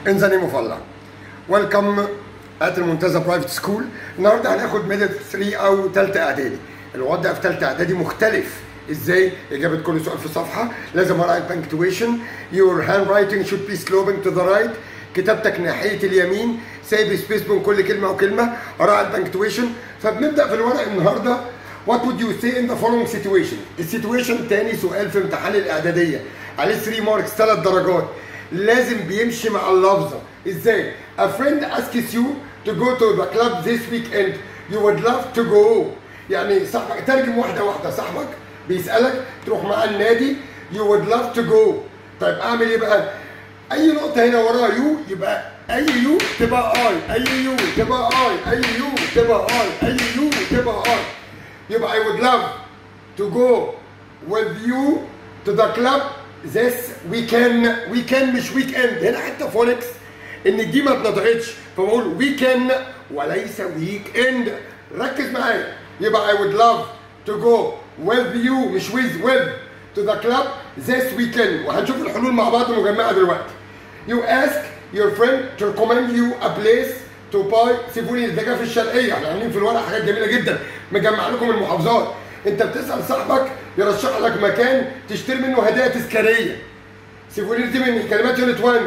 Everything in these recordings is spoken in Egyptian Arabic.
In the name of Allah. Welcome at المنتزه برايفت سكول. النهارده هناخد ميدل 3 او ثالثه اعدادي. الوضع في ثالثه اعدادي مختلف. ازاي؟ اجابه كل سؤال في صفحه، لازم اراعي البنكتويشن. Your handwriting should be sloping to the right. كتابتك ناحيه اليمين، سايب سبيس بين كل كلمه وكلمه، اراعي البنكتويشن. فبنبدا في الورق النهارده What would you say in the following situation؟ السيتويشن تاني سؤال في امتحان الاعداديه عليه 3 ماركس 3 درجات لازم بيمشي مع اللفظه ازاي؟ A friend asks you to go to the club this weekend you would love to go يعني صاحبك ترجم واحده واحده صاحبك بيسالك تروح معاه النادي you would love to go طيب اعمل ايه بقى؟ اي نقطه هنا وراها يو يبقى اي يو تبقى اي اي يو تبقى اي اي يو تبقى اي اي يو تبقى اي يبقى I would love to go with you to the club this weekend weekend مش week end هنا حتى فونكس ان دي ما اتنطقتش فبقول weekend وليس week end ركز معايا يبقى I would love to go with you مش with with to the club this weekend وهنشوف الحلول مع بعض مجمعة دلوقتي you ask your friend to recommend you a place to buy سيبوني ده جه في الشرقيه احنا عاملين في الورق حاجات جميله جدا مجمع لكم المحافظات انت بتسال صاحبك يرشح لك مكان تشتري منه هدايا تذكاريه سيبوني دي من كلمات يونت 1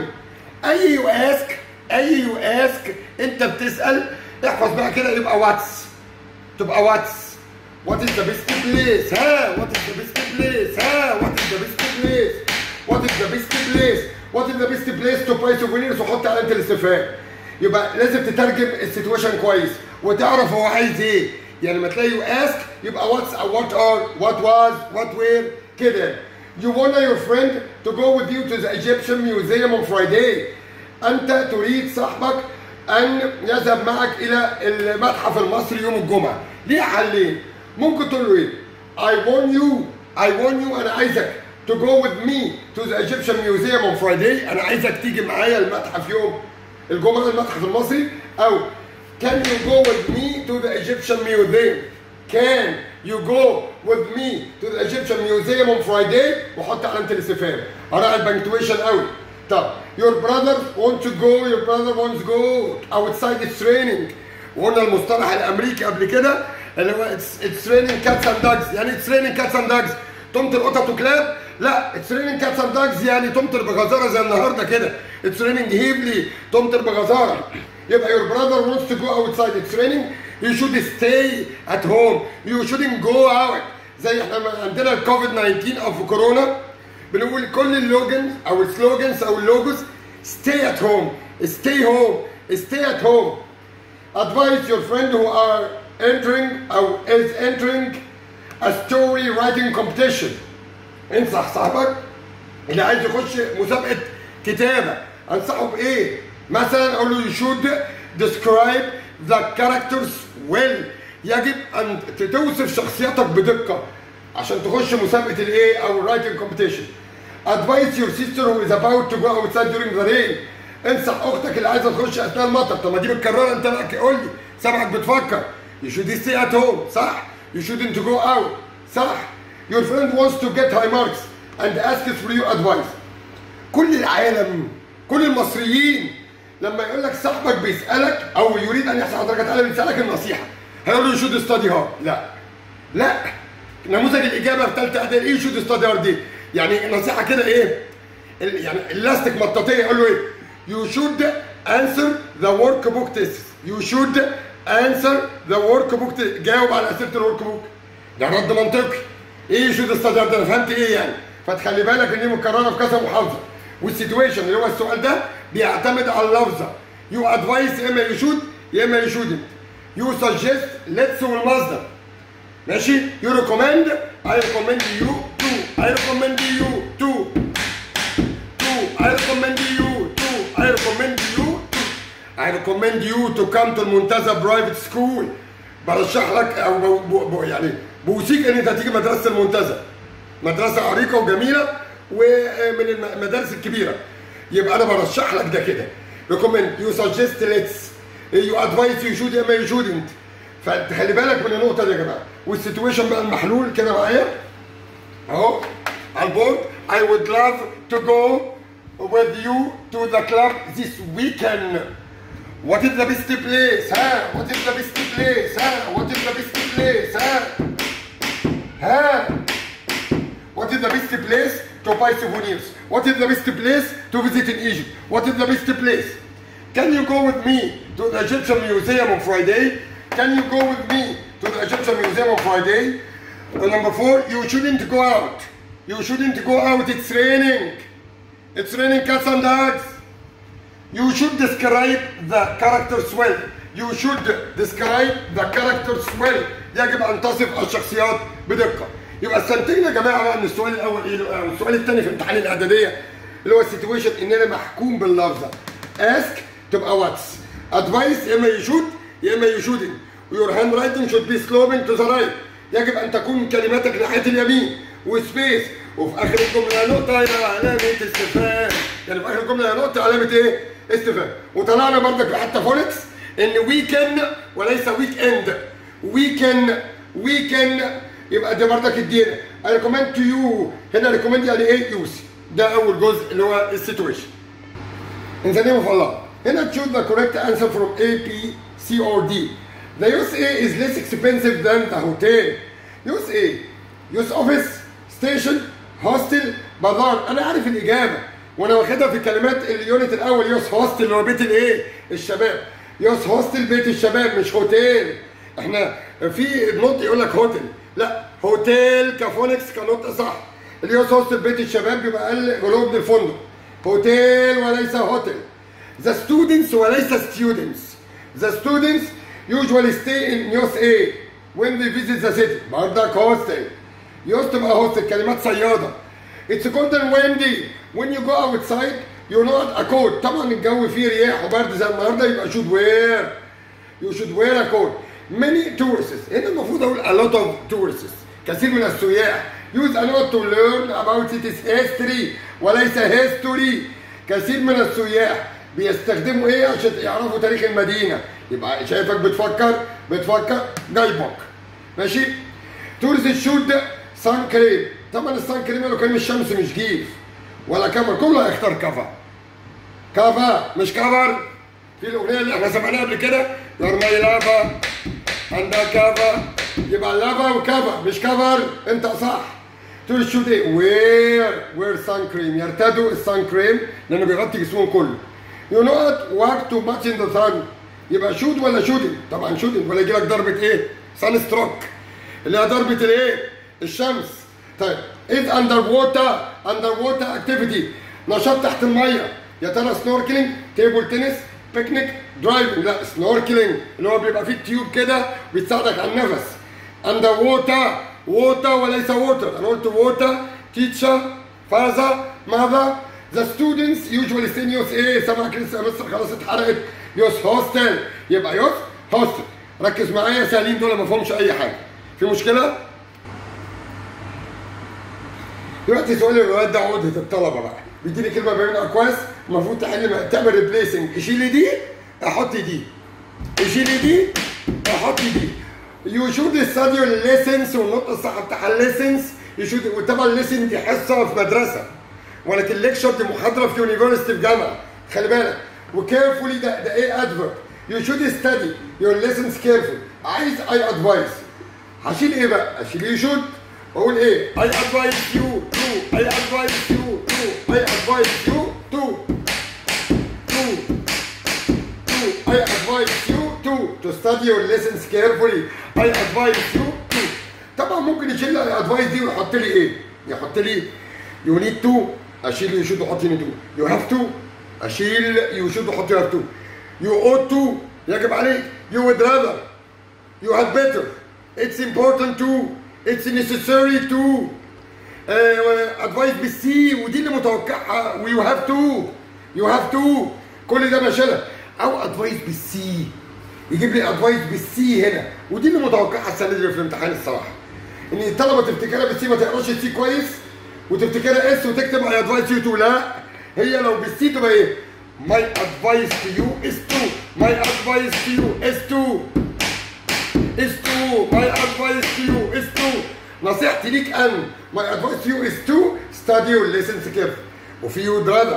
اي يو اسك اي يو اسك انت بتسال احفظ بقى كده يبقى واتس تبقى واتس وات از ذا بيست بليس ها وات از ذا بيست بليس ها وات از ذا بيست بليس وات از ذا بيست بليس وات از ذا بيست بليس تو باي سوفينيرز وحط علامه الاستفهام يبقى لازم تترجم السيتويشن كويس وتعرف هو عايز ايه يعني لما تلاقي يو اسك يبقى واتس او وات ار وات واز وات وير كده You want your friend to go with you to the Egyptian Museum on Friday. أنت تريد صاحبك أن يذهب معك إلى المتحف المصري يوم الجمعة. ليه حلين؟ ممكن تقول له إيه؟ I want you I want you أنا عايزك to go with me to the Egyptian Museum on Friday. أنا عايزك تيجي معايا المتحف يوم الجمعة المتحف المصري أو Can you go with me to the Egyptian Museum? Can you go with me to the Egyptian Museum on Friday? وحط علامة الاستفهام. أراعي البنكتويشن قوي. طب your brother want to go your brother wants to go outside it's raining. وقلنا المصطلح الأمريكي قبل كده اللي هو it's, it's raining cats and dogs يعني it's raining cats and dogs تمطر قطط وكلاب لا it's raining cats and dogs يعني تمطر بغزاره زي النهارده كده it's raining heavily تمطر بغزاره يبقى your brother wants to go outside it's raining you should stay at home you shouldn't go out زي احنا عندنا الكوفيد 19 او في كورونا بنقول كل اللوجنز او السلوجنز او اللوجوز stay at home stay home stay at home advise your friend who are entering or is entering a story writing competition انصح صاحبك اللي عايز يخش مسابقه كتابه انصحه بايه؟ مثلا اقول له you should describe the characters well يجب ان توصف شخصيتك بدقه عشان تخش مسابقه الايه او writing competition advise your sister who is about to go outside during the rain انصح اختك اللي عايزه تخش اثناء المطر طب ما دي متكرره انت بقى قول لي سامعك بتفكر you should stay at home صح you shouldn't go out صح your friend wants to get high marks and asks for your advice كل العالم كل المصريين لما يقول لك صاحبك بيسالك او يريد ان يحصل على درجات عاليه بيسالك النصيحه هيقول له شود ستادي هارد لا لا نموذج الاجابه في ثالثه اعدادي ايه شود ستادي هارد دي يعني نصيحه كده ايه يعني الاستيك مطاطيه يقول له ايه يو شود انسر ذا ورك بوك تيست يو شود انسر ذا ورك بوك جاوب على اسئله الورك بوك ده رد منطقي ايه شود ستادي هارد انا فهمت ايه يعني فتخلي بالك ان دي مكرره في كذا محافظه والسيتويشن اللي هو السؤال ده بيعتمد على اللفظه يو ادفايس يا اما يشود يا اما يشودنت يو سجست ليتس والمصدر ماشي يو ريكومند اي ريكومند يو تو اي ريكومند يو تو تو اي ريكومند يو تو اي ريكومند يو تو اي ريكومند يو تو كم تو المنتزه برايفت سكول برشح لك او بو بو يعني بوصيك ان انت تيجي مدرسه المنتزه مدرسه عريقه وجميله ومن المدارس الكبيره يبقى انا برشح لك ده كده ريكومند يو سجست ليتس يو ادفايس يو شود يا ما يو شودنت فتخلي بالك من النقطه دي يا جماعه والسيتويشن بقى المحلول كده معايا اهو على البورد I would love to go with you to the club this weekend. What is the best place? ها what is the best place? ها what is the best place? ها ها What is the best place to buy souvenirs? What is the best place to visit in Egypt? What is the best place? Can you go with me to the Egyptian Museum on Friday? Can you go with me to the Egyptian Museum on Friday? And number four, you shouldn't go out. You shouldn't go out, it's raining. It's raining cats and dogs. You should describe the characters well. You should describe the characters well. يجب أن تصف الشخصيات بدقة. يبقى استنتجنا يا جماعة بقى إن السؤال الأول إيه؟ أو السؤال الثاني في امتحان الإعدادية اللي هو السيتويشن إن أنا محكوم باللفظة. ask تبقى واتس. advice يا إما you should يا إما you shouldn't. Your handwriting should be sloping to the right. يجب أن تكون كلماتك ناحية اليمين وسبيس وفي آخر الجملة نقطة يبقى علامة استفهام. يعني في آخر الجملة نقطة علامة إيه؟ استفهام. وطلعنا برضك حتى فونكس إن ويكند وليس ويك إند. ويكند ويكند يبقى ده برضك ادينا. I recommend to you هنا ريكومند يعني إيه؟ يوز. ده أول جزء اللي هو السيتويشن. In the name of Allah. هنا choose the correct answer from A, B, C or D. The use A is less expensive than the hotel. use A. use office, station, hostel, بازار. أنا عارف الإجابة وأنا واخدها في كلمات اليونت الأول يوس هوستل اللي هو بيت الإيه؟ الشباب. يوس هوستل بيت الشباب مش هوتيل. إحنا في نطق يقول لك هوتل. لا هوتيل كفونكس كنطق صح. اليوس هوستل بيت الشباب بيبقى أقل قريب من الفندق. هوتيل وليس هوتل. The students وليس students. The students usually stay in يوس A when they visit the city. بردك hostel. يوس تبقى hostel كلمات صيادة. It's cold and windy. When you go outside you not a coat. طبعا الجو فيه رياح وبرد زي النهارده يبقى should wear. You should wear a coat. Many tourists. هنا المفروض اقول a lot of tourists. كثير من السياح. Use a lot to learn about its history وليس history. كثير من السياح بيستخدموا ايه عشان يعرفوا تاريخ المدينه يبقى شايفك بتفكر بتفكر جايبك ماشي تورز شود سان كريم طبعا السان كريم لو كان الشمس مش جيف ولا كفر كله هيختار كفر كفر مش كفر في الاغنيه اللي احنا سمعناها قبل كده يور ماي لافا عندها كفر يبقى لافا وكفر مش كفر انت صح تورز شود ايه وير وير سان كريم يرتدوا السان كريم لانه بيغطي جسمهم كله يو نوت work too much in the sun يبقى شوت ولا شوتنج طبعا شوتنج ولا يجي لك ضربه ايه سان ستروك اللي هي ضربه الايه الشمس طيب از اندر ووتر اندر ووتر اكتيفيتي نشاط تحت الميه يا ترى سنوركلينج تيبل تنس بيكنيك درايفنج لا سنوركلينج اللي هو بيبقى فيه تيوب كده بيساعدك على النفس اندر ووتر ووتر وليس ووتر انا قلت ووتر تيتشر فازا ماذا The students usually stay in يوس ايه سامعك لسه يا مستر خلاص اتحرقت يوس هوستل يبقى يوس هوستل ركز معايا سالين دول ما فهمش اي حاجه في مشكله؟ دلوقتي سؤال الروايات ده عقدة الطلبه بقى بيديني كلمه بين اكواس المفروض تحل تعمل ريبليسنج اشيلي دي احط دي اشيلي دي احط دي يو شود ستادي الليسنس والنطق الصح بتاع الليسنس يشود وطبعا الليسن دي حصه في مدرسه ولكن ليكشر دي محاضره في يونيفرستي في جامعه خلي بالك وكيرفولي ده ده ايه ادفرب يو شود ستادي يور ليسنز كيرفول عايز اي ادفايس هشيل ايه بقى؟ اشيل يو شود واقول ايه؟ اي ادفايس يو تو اي ادفايس يو تو اي ادفايس يو تو تو تو اي ادفايس يو تو تو ستادي يور ليسنز كيرفولي اي ادفايس يو تو طبعا ممكن يشيل الادفايس دي ويحط لي ايه؟ يحط لي يو نيد تو اشيل يو شود واحط هنا تو يو هاف تو اشيل يو شود واحط هنا تو يو اوت تو يجب عليك يو وود راذر يو هاد بيتر اتس امبورتنت تو اتس necessary تو ادفايس بالسي ودي اللي متوقعها ويو هاف تو يو هاف تو كل ده بشيلها او ادفايس بالسي يجيب لي ادفايس بالسي هنا ودي اللي متوقعها السنه دي في الامتحان الصراحه ان الطلبه تفتكرها بالسي ما تقراش السي كويس وتفتكرها اس وتكتب اي ادفايس يو تو لا هي لو بالسي تبقى ايه؟ ماي ادفايس تو يو از تو ماي ادفايس تو يو از تو از تو ماي ادفايس تو يو از تو نصيحتي ليك ان ماي ادفايس تو يو از تو ستادي وليسن كيف وفي يو براذر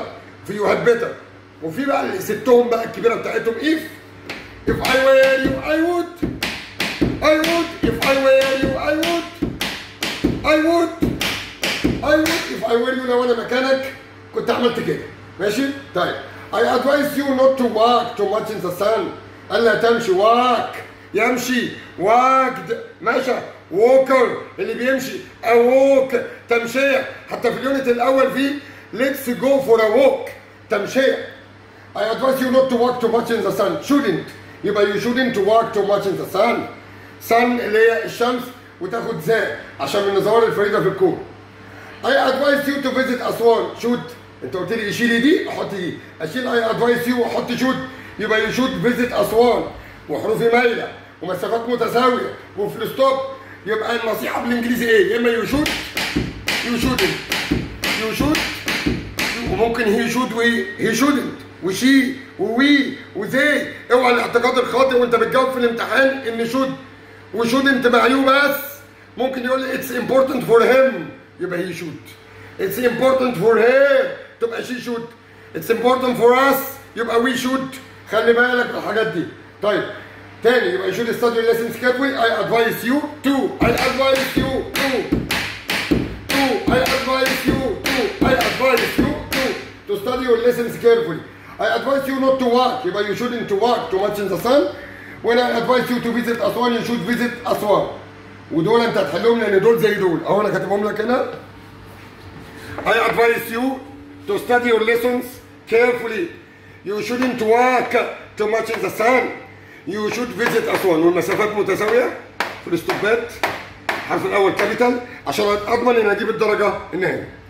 في يو هاد بيتر وفي بقى اللي ستهم بقى الكبيره بتاعتهم if if I were you I would I would if I were you I would I would I would if I were you لو انا مكانك كنت عملت كده ماشي طيب I advise you not to walk too much in the sun الا تمشي walk يمشي walked مشى ووكر اللي بيمشي أووك تمشية حتى في اليونت الأول فيه let's go for a walk تمشية I advise you not to walk too much in the sun shouldn't يبقى you shouldn't walk too much in the sun sun اللي هي الشمس وتاخد ذا عشان من الظواهر الفريدة في الكون I advise you to visit أسوان should انت قلت لي شيلي دي احط دي اشيل I advise you واحط should يبقى you should visit أسوان وحروف مايلة ومسافات متساوية وفي ستوب يبقى النصيحة بالانجليزي ايه؟ يا اما يو شود يو شودنت يو شود وممكن هي شود وهي شودنت وشي ووي وزي اوعى الاعتقاد الخاطئ وانت بتجاوب في الامتحان ان شود وشودنت مع يو بس ممكن يقول لي اتس امبورتنت فور هيم يبقى هي شود اتس امبورتنت فور هير تبقى شي شود اتس امبورتنت فور اس يبقى وي شود خلي بالك من الحاجات دي طيب تاني يبقى you should study your lessons carefully I advise you to I advise you to to I advise you to I advise you to to study your lessons carefully I advise you not to walk يبقى you shouldn't to walk too much in the sun when I advise you to visit أسوان you should visit أسوان ودول انت هتحلهم لان دول زي دول اهو انا كاتبهم لك هنا I advise you to study your lessons carefully you shouldn't walk too much in the sun يو شود فيزيت اسوان والمسافات متساويه في الاستوبات الحرف الاول كابيتال عشان اضمن ان اجيب الدرجه النهائيه